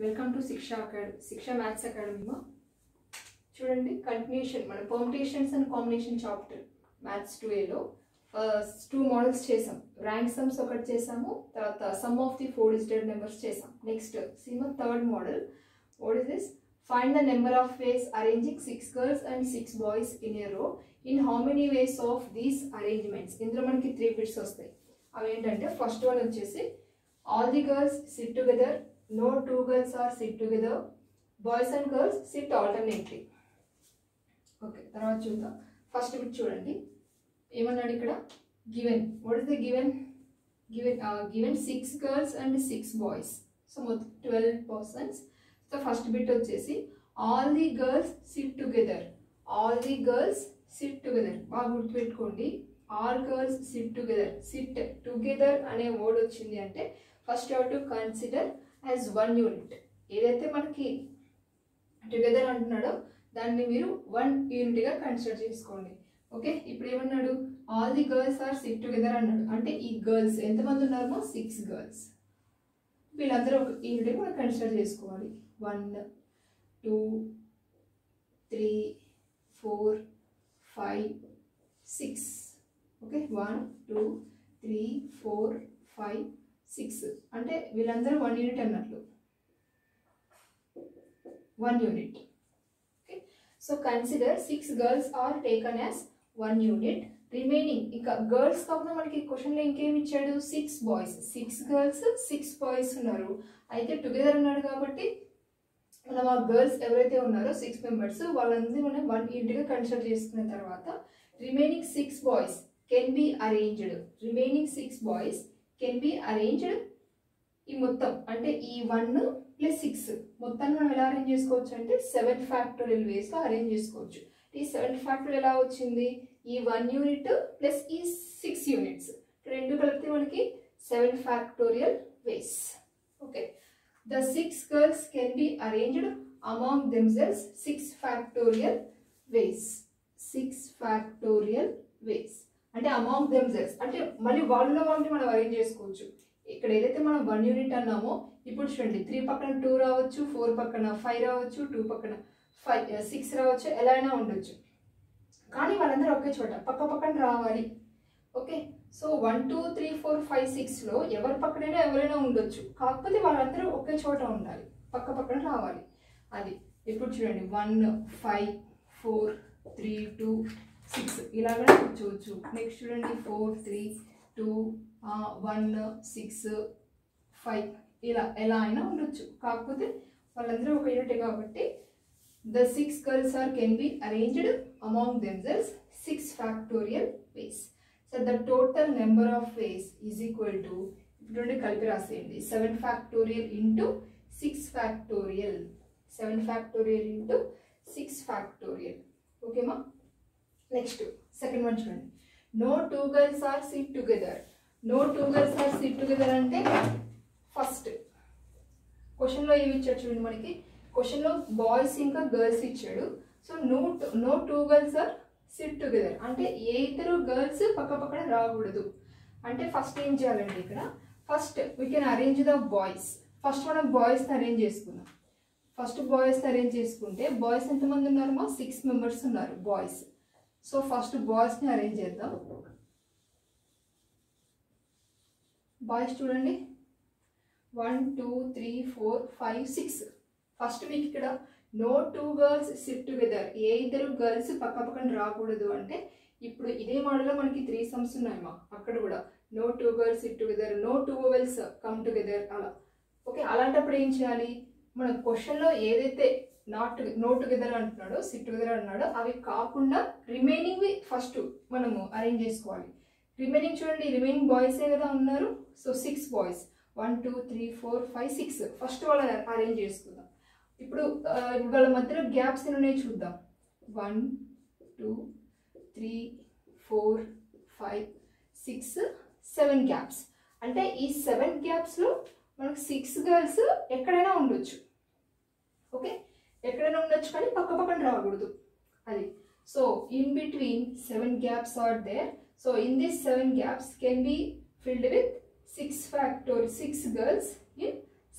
Welcome to Shiksha academy Shiksha maths అకాడమీమా చూడండి continuation మన permutations and combination chapter maths two ఏలో ఫస్ట్ టూ మోడల్స్ చేసాం ర్యాంక్ సమ్స్ ఒకటి చేసాము తర్వాత sum of the four digited numbers చేసాం నెక్స్ట్ సీమ third model what is this find the number of ways arranging six girls and six boys in a row in how many ways of these arrangements ఇందులో మనకి three bits వస్తాయి అవి ఏంటంటే first one వచ్చేసి all the girls sit together no two girls are sit together boys and girls sit alternately okay తర్వాత చూద్దాం first bit చూడండి ఏమన్నాడు ఇక్కడ given what is the given given given six girls and six boys so మొత్తం twelve persons so first bit వచ్చేసి all the girls sit together all the girls sit together బాగా గుర్తుపెట్టుకోండి all girls sit together sit together అనే word వచ్చింది అంటే first you to consider as one unit ఏదైతే మనకి together అంటున్నాడో దాన్ని మీరు వన్ యూనిట్గా కన్సిడర్ చేసుకోండి ఓకే ఇప్పుడు ఏమన్నాడు all the girls are sit together అన్నాడు అంటే ఈ గర్ల్స్ ఎంతమంది ఉన్నారో సిక్స్ గర్ల్స్ వీళ్ళందరూ ఒక యూనిట్గా మనం కన్సిడర్ చేసుకోవాలి one two three four five six okay one two three four five six అంటే వీళ్ళందరూ వన్ యూనిట్ అన్నట్లు one unit okay so consider six girls are taken as one unit remaining ఇంకా girls కాకుండా మనకి క్వశ్చన్లో ఇంకేమి ఇచ్చాడు six boys six girls six boys ఉన్నారు అయితే టుగెదర్ ఉన్నాడు కాబట్టి మనం ఆ గర్ల్స్ ఎవరైతే ఉన్నారో సిక్స్ మెంబర్స్ వాళ్ళందరినీ మనం వన్ యూనిట్గా కన్సిడర్ చేసుకున్న తర్వాత remaining six boys can be arranged remaining six boys can be arranged ఈ మొత్తం అంటే ఈ వన్ ప్లస్ సిక్స్ మొత్తాన్ని మనం ఎలా అరేంజ్ చేసుకోవచ్చు అంటే సెవెన్ ఫ్యాక్టోరియల్ వేస్లో అరేంజ్ చేసుకోవచ్చు ఈ సెవెన్ ఫ్యాక్టోరియల్ ఎలా వచ్చింది ఈ వన్ యూనిట్ ప్లస్ ఈ సిక్స్ యూనిట్స్ రెండు కలిపితే మనకి seven factorial ways okay the six girls can be arranged among themselves six factorial ways six factorial ways అంటే అమాంగ్ దెమ్సెల్స్ అంటే మళ్ళీ వాళ్ళలో వాళ్ళని మనం అరేంజ్ చేసుకోవచ్చు ఇక్కడ ఏదైతే మనం వన్ యూనిట్ అన్నామో ఇప్పుడు చూడండి త్రీ పక్కన టూ రావచ్చు ఫోర్ పక్కన ఫైవ్ రావచ్చు టూ పక్కన ఫైవ్ సిక్స్ రావచ్చు ఎలా అయినా ఉండొచ్చు కానీ వాళ్ళందరూ ఒకే చోట పక్క పక్కన రావాలి okay so one two three four five సిక్స్లో ఎవరి పక్కనైనా ఎవరైనా ఉండొచ్చు కాకపోతే వాళ్ళందరూ ఒకే చోట ఉండాలి పక్క పక్కన రావాలి అది ఇప్పుడు చూడండి one five four three two six ఇలాగనే కూర్చోవచ్చు నెక్స్ట్ చూడండి four three two one six five ఇలా ఎలా అయినా ఉండొచ్చు కాకపోతే వాళ్ళందరూ ఒక యూనిట్ కాబట్టి the six girls are can be arranged among themselves six factorial ways so the total number of ways is equal to ఇప్పుడు కలిపి రాసేయండి seven factorial into six factorial seven factorial into six factorial ఓకేమా next second one చూడండి no two girls are sit together no two girls are sit together అంటే first క్వశ్చన్లో ఏమి ఇచ్చాడు చూడండి మనకి క్వశ్చన్లో బాయ్స్ ఇంకా గర్ల్స్ ఇచ్చాడు so no no two girls are sit together అంటే ఏ ఇద్దరు గర్ల్స్ పక్క పక్కన రాకూడదు అంటే ఫస్ట్ ఏం చేయాలండి ఇక్కడ first we can arrange the boys first మనం బాయ్స్ని అరేంజ్ చేసుకుందాం ఫస్ట్ బాయ్స్ని అరేంజ్ చేసుకుంటే బాయ్స్ ఎంతమంది ఉన్నారు మా సిక్స్ మెంబర్స్ ఉన్నారు బాయ్స్ సో ఫస్ట్ బాయ్స్ని అరేంజ్ చేద్దాం బాయ్స్ చూడండి one two three four five six first మీకు ఇక్కడ no two girls sit together ఏ ఇద్దరు గర్ల్స్ పక్క పక్కన రాకూడదు అంటే ఇప్పుడు ఇదే మోడల్లో మనకి త్రీ సమ్స్ ఉన్నాయమ్మా అక్కడ కూడా no two girls sit together no two vowels come together అలా ఓకే అలాంటప్పుడు ఏం చేయాలి మన క్వశ్చన్లో ఏదైతే నాట్ నో టుగెదర్ అంటున్నాడో సిట్ టుగెదర్ అంటున్నాడో అవి కాకుండా రిమైనింగ్ ఫస్ట్ మనము అరేంజ్ చేసుకోవాలి రిమైనింగ్ చూడండి రిమైనింగ్ బాయ్సే కదా ఉన్నారు so six boys one two three four five six first వాళ్ళ అరేంజ్ చేసుకుందాం ఇప్పుడు వాళ్ళ మధ్యలో గ్యాప్స్ ఎన్ని ఉన్నాయి చూద్దాం one two three four five six seven gaps అంటే ఈ సెవెన్ గ్యాప్స్లో మనకు సిక్స్ గర్ల్స్ ఎక్కడైనా ఉండొచ్చు ఓకే ఎక్కడైనా ఉండొచ్చు కానీ పక్క పక్కన రాకూడదు అది so in between seven gaps are there so in this seven gaps can be filled with six factor six girls in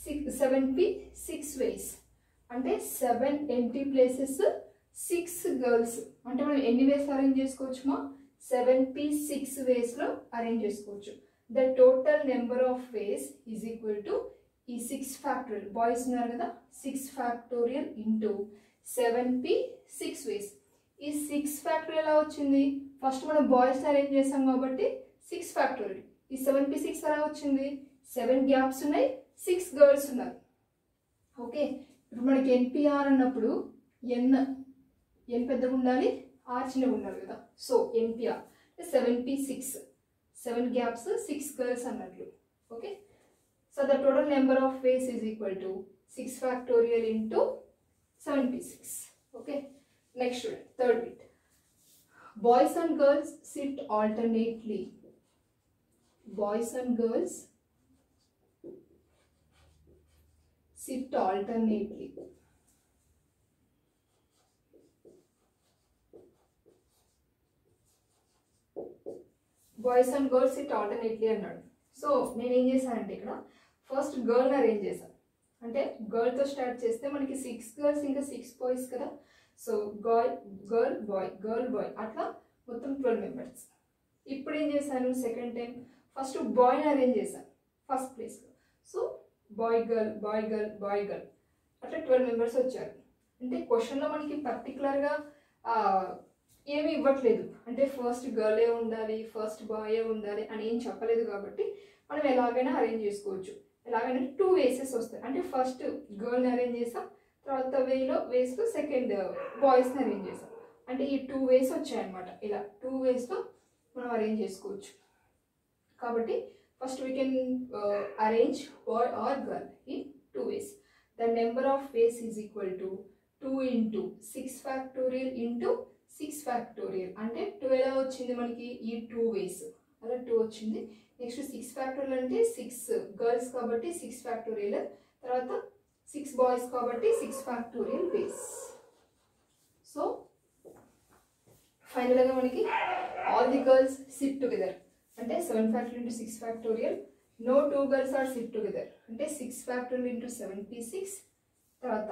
six seven P six ways అంటే seven empty places six girls అంటే మనం ఎన్ని ways arrange చేసుకోవచ్చు మా seven P six వేస్లో arrange చేసుకోవచ్చు the total number of ways is equal to ఈ six factorial boys ఉన్నారు కదా six factorial into seven P six వేస్ ఈ సిక్స్ ఫ్యాక్టోరియల్ ఎలా వచ్చింది ఫస్ట్ మనం బాయ్స్ అరేంజ్ చేసాం కాబట్టి సిక్స్ ఫ్యాక్టోరియల్ ఈ సెవెన్ పి సిక్స్ ఎలా వచ్చింది సెవెన్ గ్యాప్స్ ఉన్నాయి సిక్స్ గర్ల్స్ ఉన్నారు ఓకే ఇప్పుడు మనకి ఎన్పిఆర్ అన్నప్పుడు ఎన్ ఎన్ పెద్దగా ఉండాలి ఆర్ చిన్నగా ఉండాలి కదా so nPr seven P six seven gaps six girls అన్నట్లు okay so the total number of ways is equal to six factorial into seven P six okay next third bit boys and girls sit alternately boys and girls sit alternately. Boys and girls sit alternately అన్నాడు so నేను ఏం చేశానంటే ఇక్కడ first గర్ల్ని arrange చేశాను అంటే గర్ల్తో start చేస్తే మనకి six girls ఇంకా సిక్స్ బాయ్స్ కదా so girl girl boy girl boy అట్లా మొత్తం ట్వెల్వ్ మెంబర్స్ ఇప్పుడు ఏం చేశాను సెకండ్ టైం ఫస్ట్ బాయ్ని అరేంజ్ చేశాను ఫస్ట్ ప్లేస్లో so boy girl boy girl boy girl అట్లా ట్వెల్వ్ మెంబర్స్ వచ్చారు అంటే క్వశ్చన్లో మనకి పర్టికులర్గా ఏమి ఇవ్వట్లేదు అంటే ఫస్ట్ గర్లే ఉండాలి ఫస్ట్ బాయే ఉండాలి అని ఏం చెప్పలేదు కాబట్టి మనం ఎలాగైనా అరేంజ్ చేసుకోవచ్చు ఎలాగైనా టూ వేసెస్ వస్తాయి అంటే ఫస్ట్ గర్ల్ని అరేంజ్ చేసాం తర్వాత వేలో వేస్లో సెకండ్ బాయ్స్ని అరేంజ్ చేసాం అంటే ఈ టూ వేస్ వచ్చాయన్నమాట ఇలా టూ వేస్లో మనం అరేంజ్ చేసుకోవచ్చు కాబట్టి first we can uh, arrange boy or girl in two ways the number of ways is equal to 2 into 6 factorial into 6 factorial అంటే 2 ఎలా వచ్చింది మనకి ఈ టూ వేస్ అలా టూ వచ్చింది నెక్స్ట్ సిక్స్ ఫ్యాక్టోరియల్ అంటే సిక్స్ గర్ల్స్ కాబట్టి సిక్స్ ఫ్యాక్టోరియల్ తర్వాత సిక్స్ బాయ్స్ కాబట్టి సిక్స్ ఫ్యాక్టోరియల్ వేస్ సో ఫైనల్గా మనకి all the girls sit together అంటే seven factorial into six factorial no two girls are sit together అంటే six factorial into seven P six తర్వాత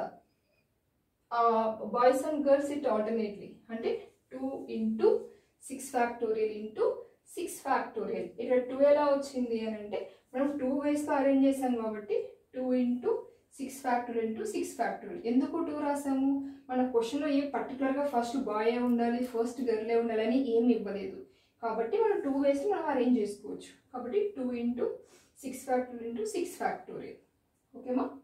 boys and girls it alternately అంటే two into six factorial into six factorial ఇక్కడ two ఎలా వచ్చింది అని అంటే మనం టూ వేస్లో అరేంజ్ చేసాం కాబట్టి two into six factorial into six factorial ఎందుకు టూ రాసాము మన క్వశ్చన్లో ఏ పర్టికులర్గా ఫస్ట్ బాయే ఉండాలి ఫస్ట్ గర్లే ఉండాలి అని ఏమి ఇవ్వలేదు కాబట్టి మనం టూ వేస్ మనం అరేంజ్ చేసుకోవచ్చు కాబట్టి two into six factorial into six factorial ఓకేమా